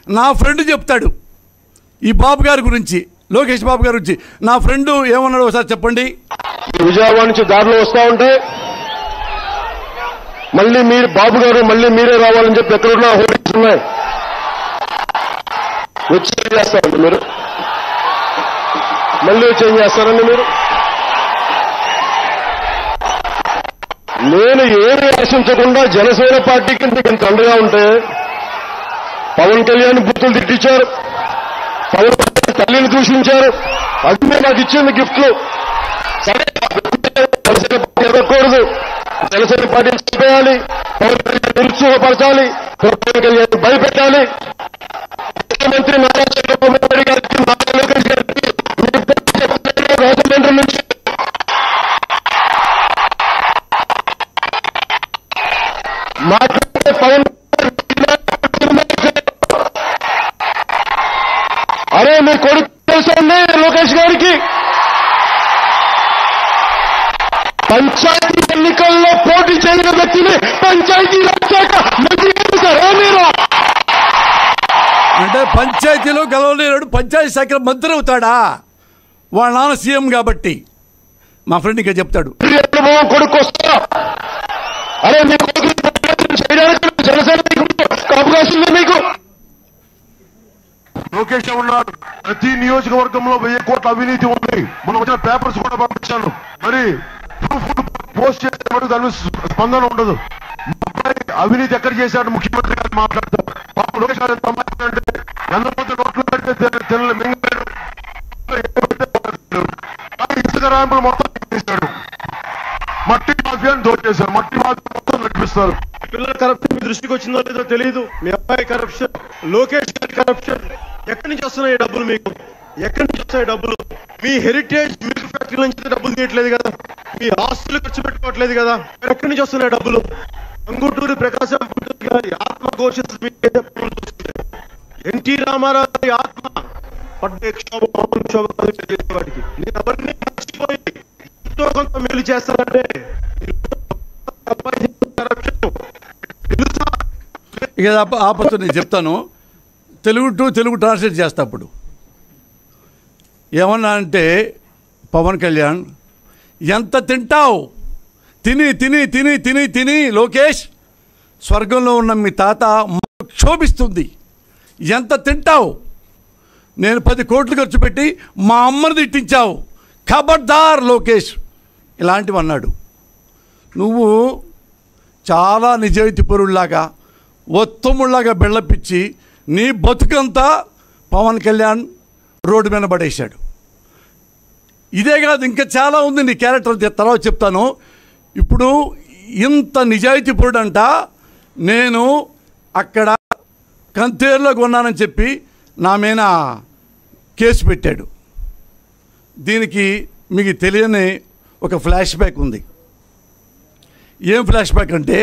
నా ఫ్రెండ్ చెప్తాడు ఈ బాబు గారి గురించి లోకేష్ బాబు గారి గురించి నా ఫ్రెండ్ ఏమన్నాడు ఒకసారి చెప్పండి విజయవాడ నుంచి దారిలో వస్తా ఉంటే మళ్ళీ మీరు బాబు గారు మళ్ళీ మీరే రావాలని చెప్పి ఎక్కడున్నా హోర్డింగ్స్ ఉన్నాయి వచ్చి ఏం చేస్తారండి మీరు మళ్ళీ వచ్చి ఏం చేస్తారండి మీరు నేను ఏమి ఆశించకుండా జనసేన పార్టీకి మీకు ఇంత అండగా ఉంటే పవన్ కళ్యాణ్ బుద్ధులు తిట్టించారు పవన్ కళ్యాణ్ తల్లిని దూషించారు అది మీరు నాకు ఇచ్చింది గిఫ్ట్లు సరే జనసేన పార్టీ ఎదగకూడదు జనసేన పార్టీని చంపేయాలి పవన్ కళ్యాణ్ నిరుత్సాహపరచాలి పవన్ కళ్యాణ్ భయపెట్టాలి ముఖ్యమంత్రి నారా చంద్రబాబు నాయుడు గారికి నారా లోకేష్ గారికి మీరు చెప్పలేదు రాజమండ్రి నుంచి మాట్లాడే పవన్ అరే మీ కొడుకు తెలుసా అండి లోకేష్ గారికి పంచాయతీ ఎన్నికల్లో పోటీ చేయని వ్యక్తిని పంచాయతీ రాశాక మంత్రి చేశారా మీరు అంటే పంచాయతీలో గెలవలేడు పంచాయతీ శాఖ మంత్రి అవుతాడా వాళ్ళ నాన్న సీఎం కాబట్టి మా ఫ్రెండ్ ఇంకా చెప్తాడు ఈ అనుభవం కొడుకు వస్తా అరే మీ కొడుకు చేయడానికి జనసేన మీకు అవకాశం ఉంది మీకు లోకేష్ ఉన్నాడు ప్రతి నియోజకవర్గంలో వెయ్యి కోట్ల అవినీతి ఉంది మనం వచ్చిన పేపర్స్ కూడా పంపించాను మరి ప్రూఫ్ పోస్ట్ చేసే వరకు దాని మీద స్పందన ఉండదు మా అబ్బాయి అవినీతి ఎక్కడ చేశాడు ముఖ్యమంత్రి గారు మాట్లాడతారు పాపం లోకేష్ గారు ఎంత అమాయకుడు అంటే ఎంతమంది నోట్లు పెడితే తెల్ల- తెల్ల మింగాడు ఏమైతే పోలేదు. కానీ ఇసుక ర్యాంపులు మొత్తం చేశాడు మట్టి మాఫియాని దోచేశారు మట్టి మాఫియా మొత్తం నడిపిస్తారు పిల్లల కరప్షన్ మీ దృష్టికి వచ్చిందో లేదో తెలియదు మీ అబ్బాయి కరప్షన్ లోకేష్ గారి కరప్షన్ ఎక్కడి నుంచి వస్తున్నాయి ఈ డబ్బులు మీకు ఎక్కడి నుంచి వస్తాయి డబ్బులు మీ హెరిటేజ్ మిల్క్ ఫ్యాక్టరీ నుంచి డబ్బులు తీయట్లేదు కదా మీ ఆస్తులు ఖర్చు పెట్టుకోవట్లేదు కదా మరి ఎక్కడి నుంచి వస్తున్నాయి డబ్బులు అంగుటూరి ప్రకాశం పంతులు గారి ఆత్మ ఘోషిస్తుంది ఎన్టీ రామారావు గారి ఆత్మ పడ్డ క్షోభ మామూలు క్షోభ కాదు మీరు చేసేవాడికి నేను ఎవరిని మర్చిపోయి ఎంతో కొంత మేలు చేస్తానంటే కరప్షన్ తెలుసా ఇక ఆప ఆపచ్చు నేను చెప్తాను తెలుగు టు తెలుగు ట్రాన్స్లేట్ చేస్తా అప్పుడు ఏమన్నా అంటే పవన్ కళ్యాణ్ ఎంత తింటావు తిని తిని తిని తిని తిని లోకేష్ స్వర్గంలో ఉన్న మీ తాత మ- క్షోభిస్తుంది ఎంత తింటావు నేను పది కోట్లు ఖర్చు పెట్టి మా అమ్మని తిట్టించావు ఖబర్దార్ లోకేష్ ఇలాంటివి అన్నాడు నువ్వు చాలా నిజాయితీ పరుల్లాగా ఒత్తముళ్లాగా బెళ్ళపిచ్చి నీ బతుకంతా పవన్ కళ్యాణ్ రోడ్డు మీద పడేశాడు ఇదే కాదు ఇంకా చాలా ఉంది నీ క్యారెక్టర్ తె- తర్వాత చెప్తాను ఇప్పుడు ఇంత నిజాయితీ పరుడంట నేను అక్కడ కంతేరులో కొన్నానని చెప్పి నా మీద కేసు పెట్టాడు దీనికి మీకు తెలియని ఒక ఫ్లాష్ బ్యాక్ ఉంది ఏం ఫ్లాష్ బ్యాక్ అంటే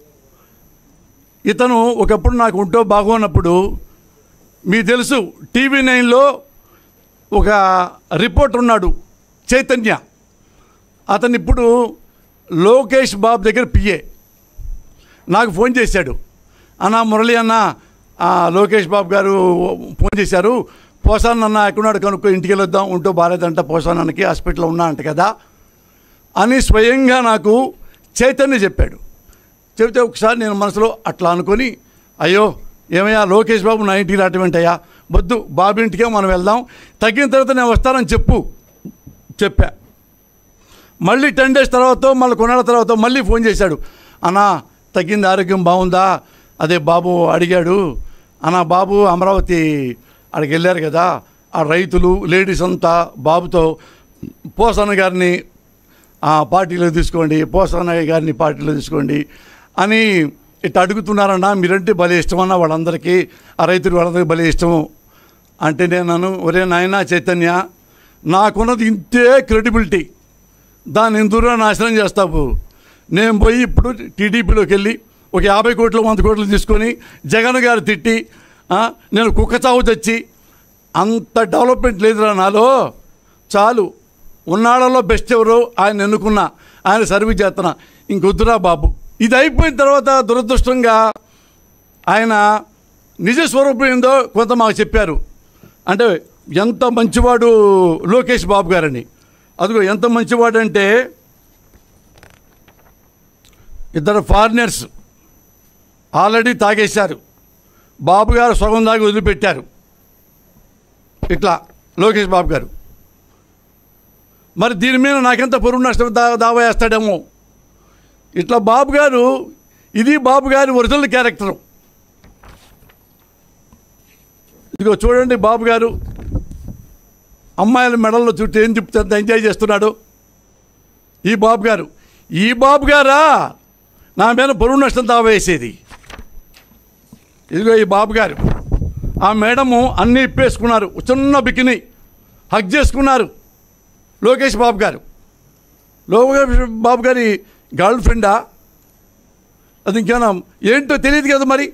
ఇతను ఒకప్పుడు నాకు ఉంటో బాగున్నప్పుడు మీకు తెలుసు టీవీ నైన్లో ఒక రిపోర్టర్ ఉన్నాడు చైతన్య అతను ఇప్పుడు లోకేష్ బాబు దగ్గర పిఏ నాకు ఫోన్ చేశాడు అన్న మురళి అన్న ఆ, లోకేష్ బాబు గారు ఫోన్ చేశారు పోసాన్ అన్న ఎక్కడున్నాడు కనుక్కో ఇంటికి వెళ్ళొద్దాం ఉంటూ బాగాలేదంట పోసాన్ అన్నకి హాస్పిటల్లో ఉన్నా అంట కదా అని స్వయంగా నాకు చైతన్య చెప్పాడు చెబితే ఒకసారి నేను మనసులో అట్లా అనుకొని అయ్యో ఏమయ్యా లోకేష్ బాబు నా ఇంటికి రావటమేంటయ్యా వద్దు బాబు ఇంటికే మనం వెళ్దాం తగ్గిన తర్వాత నేను వస్తానని చెప్పు చెప్పా మళ్ళీ టెన్ డేస్ తర్వాత మళ్ళీ కొన్నాళ్ళ తర్వాత మళ్ళీ ఫోన్ చేశాడు అన్నా తగ్గింది ఆరోగ్యం బాగుందా అదే బాబు అడిగాడు అన్నా బాబు అమరావతి అక్కడికి వెళ్ళారు కదా ఆ రైతులు లేడీస్ అంతా బాబుతో పోసన్న గారిని ఆ, పార్టీలో తీసుకోండి పోసన్న గారిని పార్టీలో తీసుకోండి అని ఇట్లా అడుగుతున్నారన్నా మీరంటే భలే ఇష్టమన్నా వాళ్ళందరికీ ఆ రైతులు వాళ్ళందరికీ భలే ఇష్టము అంటే నేను నన్ను ఒరే నాయనా చైతన్య నాకున్నది ఇంతే క్రెడిబిలిటీ దాన్ని ఎందుకు నాశనం చేస్తావు నేను పోయి ఇప్పుడు టీడీపీలోకి వెళ్ళి ఒక యాభై కోట్లు వంద కోట్లు తీసుకొని జగన్ గారు తిట్టి ఆ, నేను కుక్క చావు తెచ్చి అంత డెవలప్మెంట్ లేదురా నాలో చాలు ఉన్నాళ్ళలో బెస్ట్ ఎవరో ఆయన ఎన్నుకున్నా ఆయన సర్వీస్ చేస్తున్నా ఇంకొద్దురా బాబు ఇది అయిపోయిన తర్వాత దురదృష్టంగా ఆయన నిజ స్వరూపం ఏందో కొంత మాకు చెప్పారు అంటే ఎంత మంచివాడు లోకేష్ బాబు గారని అదిగో ఎంత మంచివాడు అంటే ఇద్దరు ఫారినర్స్ ఆల్రెడీ తాగేశారు బాబు గారు సగం దాగి వదిలిపెట్టారు ఇట్లా లోకేష్ బాబు గారు మరి దీని మీద నాకెంత పొరుగు నష్టం దా దావా వేస్తాడేమో ఇట్లా బాబు గారు ఇది బాబు గారి ఒరిజినల్ క్యారెక్టరు ఇదిగో చూడండి బాబు గారు అమ్మాయిల మెడల్లో చుట్టూ ఏం చెప్తే అంత ఎంజాయ్ చేస్తున్నాడు ఈ బాబు గారు ఈ బాబు గారా నా మీద బరువు నష్టం దావా వేసేది ఇదిగో ఈ బాబు గారు ఆ మేడము అన్నీ ఇప్పేసుకున్నారు చిన్న బికిని హక్ చేసుకున్నారు లోకేష్ బాబు గారు లోకేష్ బాబు గారి గర్ల్ ఫ్రెండా అది ఇంకేనా ఏంటో తెలియదు కదా మరి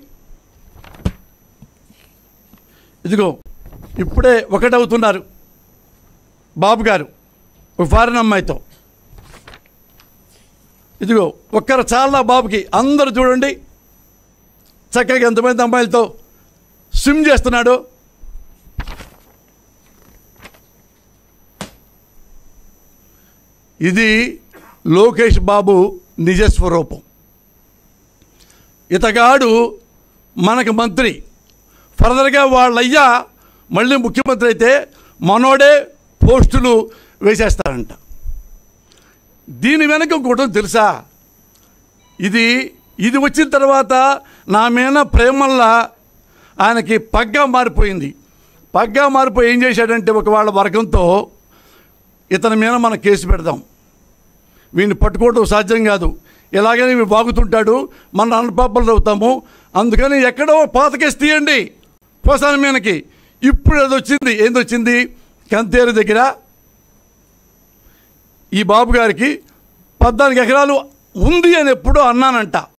ఇదిగో ఇప్పుడే ఒకటవుతున్నారు బాబు గారు ఒక ఫారిన్ అమ్మాయితో ఇదిగో ఒక్కరు చాలా బాబుకి అందరూ చూడండి చక్కగా ఎంతమంది అమ్మాయిలతో స్విమ్ చేస్తున్నాడు ఇది లోకేష్ బాబు నిజస్వరూపం ఇతగాడు మనకు మంత్రి ఫర్దర్గా వాళ్ళయ్యా మళ్ళీ ముఖ్యమంత్రి అయితే మనోడే పోస్టులు వేసేస్తారంట దీని వెనక ఇంకోటి తెలుసా ఇది ఇది వచ్చిన తర్వాత నా మీద ప్రేమల్లా ఆయనకి పగ్గా మారిపోయింది పగ్గా మారిపోయి ఏం చేశాడంటే ఒక వాళ్ళ వర్గంతో ఇతని మీద మనం కేసు పెడదాం వీడిని పట్టుకోవడం సాధ్యం కాదు ఎలాగైనా వీడు బాగుతుంటాడు మన అన్నపాపలు అవుతాము అందుకని ఎక్కడో పాత కేసు తీయండి పోసాని మీదకి ఇప్పుడు అది వచ్చింది ఏంది వచ్చింది కంతేరు దగ్గర ఈ బాబు గారికి పద్నాలుగు ఎకరాలు ఉంది అని ఎప్పుడో అన్నానంట